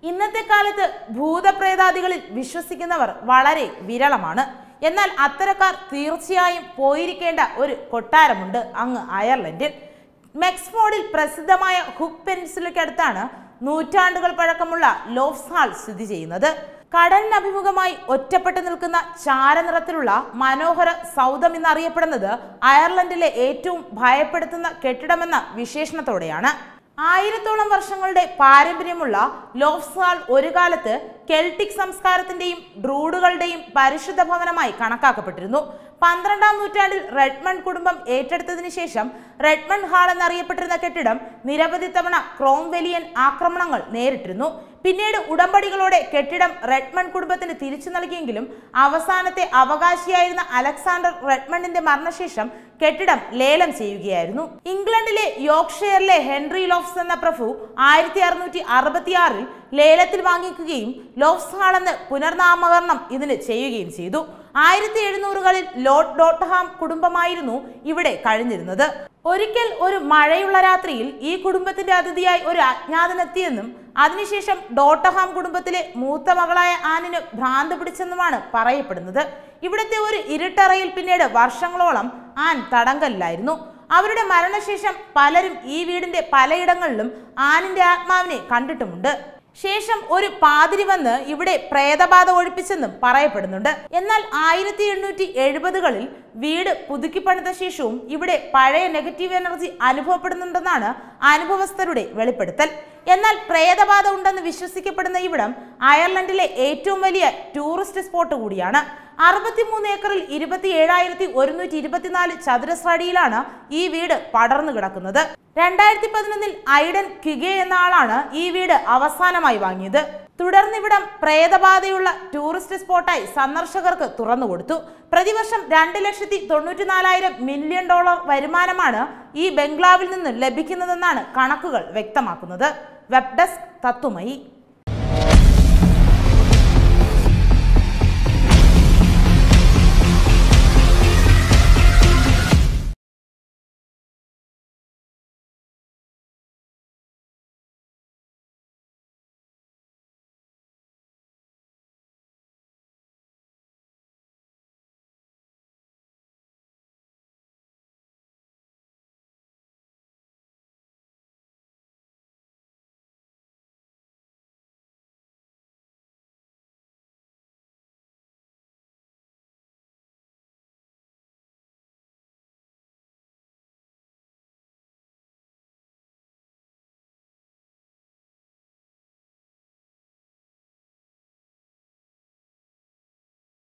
ഇന്നത്തെ കാലത്ത് ഭൂതപ്രേതാദികളിൽ വിശ്വസിക്കുന്നവർ വളരെ വിരളമാണ് എന്നാൽ അത്തരക്കാർ തീർച്ചയായും പോയിരിക്കേണ്ട ഒരു കൊട്ടാരമുണ്ട് അങ്ങ് അയർലൻഡിൽ മെക്സ്ഫോർഡിൽ പ്രസിദ്ധമായ ഹുക്ക് പെൻസിലയ്ക്കടുത്താണ് നൂറ്റാണ്ടുകൾ പഴക്കമുള്ള ലോഫ്സ് ഹാൾ സ്ഥിതി ചെയ്യുന്നത് കടലിനഭിമുഖമായി ഒറ്റപ്പെട്ടു നിൽക്കുന്ന ചാരനിറത്തിലുള്ള മനോഹര സൗധം എന്നറിയപ്പെടുന്നത് അയർലൻഡിലെ ഏറ്റവും ഭയപ്പെടുത്തുന്ന കെട്ടിടമെന്ന വിശേഷണത്തോടെയാണ് ആയിരത്തോളം വർഷങ്ങളുടെ പാരമ്പര്യമുള്ള ലോഫ്സ് ഹാൾ ഒരു കാലത്ത് കെൽട്ടിക് സംസ്കാരത്തിന്റെയും ഡ്രൂഡുകളുടെയും പരിശുദ്ധ ഭവനമായി കണക്കാക്കപ്പെട്ടിരുന്നു പന്ത്രണ്ടാം നൂറ്റാണ്ടിൽ റെഡ്മണ്ട് കുടുംബം ഏറ്റെടുത്തതിന് ശേഷം റെഡ്മണ്ട് ഹാൾ എന്നറിയപ്പെട്ടിരുന്ന കെട്ടിടം നിരവധി തവണ ക്രോംവെലിയൻ ആക്രമണങ്ങൾ നേരിട്ടിരുന്നു പിന്നീട് ഉടമ്പടികളോടെ കെട്ടിടം റെഡ്മണ്ട് കുടുംബത്തിന് തിരിച്ചു നൽകിയെങ്കിലും അവസാനത്തെ അവകാശിയായിരുന്ന അലക്സാണ്ടർ റെഡ്മണ്ടിന്റെ മരണശേഷം കെട്ടിടം ലേലം ചെയ്യുകയായിരുന്നു ഇംഗ്ലണ്ടിലെ യോർക്ക്ഷയറിലെ ഹെൻറി ലോഫ്സ് എന്ന പ്രഭു ആയിരത്തി അറുന്നൂറ്റി അറുപത്തിയാറിൽ ലേലത്തിൽ വാങ്ങിക്കുകയും ലോഫ്സ് ഹാൾ എന്ന് പുനർനാമകരണം ഇതിന് ചെയ്യുകയും ചെയ്തു ആയിരത്തി എഴുന്നൂറുകളിൽ ലോർഡ് ഡോട്ടഹാം കുടുംബമായിരുന്നു ഇവിടെ കഴിഞ്ഞിരുന്നത് ഒരിക്കൽ ഒരു മഴയുള്ള രാത്രിയിൽ ഈ കുടുംബത്തിന്റെ അതിഥിയായി ഒരു അജ്ഞാതനെത്തിയെന്നും അതിനുശേഷം ഡോട്ടഹാം കുടുംബത്തിലെ മൂത്ത മകളായ ആനിന് ഭ്രാന്ത് പിടിച്ചെന്നുമാണ് പറയപ്പെടുന്നത് ഇവിടുത്തെ ഒരു ഇരുട്ടറയിൽ പിന്നീട് വർഷങ്ങളോളം ആൻ തടങ്കലിലായിരുന്നു അവരുടെ മരണശേഷം പലരും ഈ വീടിന്റെ പലയിടങ്ങളിലും ആനിന്റെ ആത്മാവിനെ കണ്ടിട്ടുമുണ്ട് ശേഷം ഒരു പാതിരി വന്ന് ഇവിടെ പ്രേതബാധ ഒഴിപ്പിച്ചെന്നും പറയപ്പെടുന്നുണ്ട് എന്നാൽ ആയിരത്തി എണ്ണൂറ്റി എഴുപതുകളിൽ വീട് പുതുക്കി പണിത ശേഷവും ഇവിടെ പഴയ നെഗറ്റീവ് എനർജി അനുഭവപ്പെടുന്നുണ്ടെന്നാണ് അനുഭവസ്ഥരുടെ വെളിപ്പെടുത്തൽ എന്നാൽ പ്രേതബാധ ഉണ്ടെന്ന് വിശ്വസിക്കപ്പെടുന്ന ഇവിടം അയർലൻഡിലെ ഏറ്റവും വലിയ ടൂറിസ്റ്റ് സ്പോട്ട് കൂടിയാണ് അറുപത്തിമൂന്ന് ഏക്കറിൽ ഇരുപത്തി ഏഴായിരത്തി ഒരുന്നൂറ്റി ഇരുപത്തിനാല് ചതുരശ്ര അടിയിലാണ് ഈ വീട് പടർന്നു കിടക്കുന്നത് രണ്ടായിരത്തി പതിനൊന്നിൽ ഐഡൻ ക്യുഗെ എന്ന ആളാണ് ഈ വീട് അവസാനമായി വാങ്ങിയത് തുടർന്ന് ഇവിടം പ്രേതബാധയുള്ള ടൂറിസ്റ്റ് സ്പോട്ടായി സന്ദർശകർക്ക് തുറന്നു കൊടുത്തു പ്രതിവർഷം രണ്ട് ലക്ഷത്തി തൊണ്ണൂറ്റി നാലായിരം മില്യൺ ഡോളർ വരുമാനമാണ് ഈ ബംഗ്ലാവിൽ നിന്ന് ലഭിക്കുന്നതെന്നാണ് കണക്കുകൾ വ്യക്തമാക്കുന്നത് വെബ് ഡെസ്ക് തത്തുമയി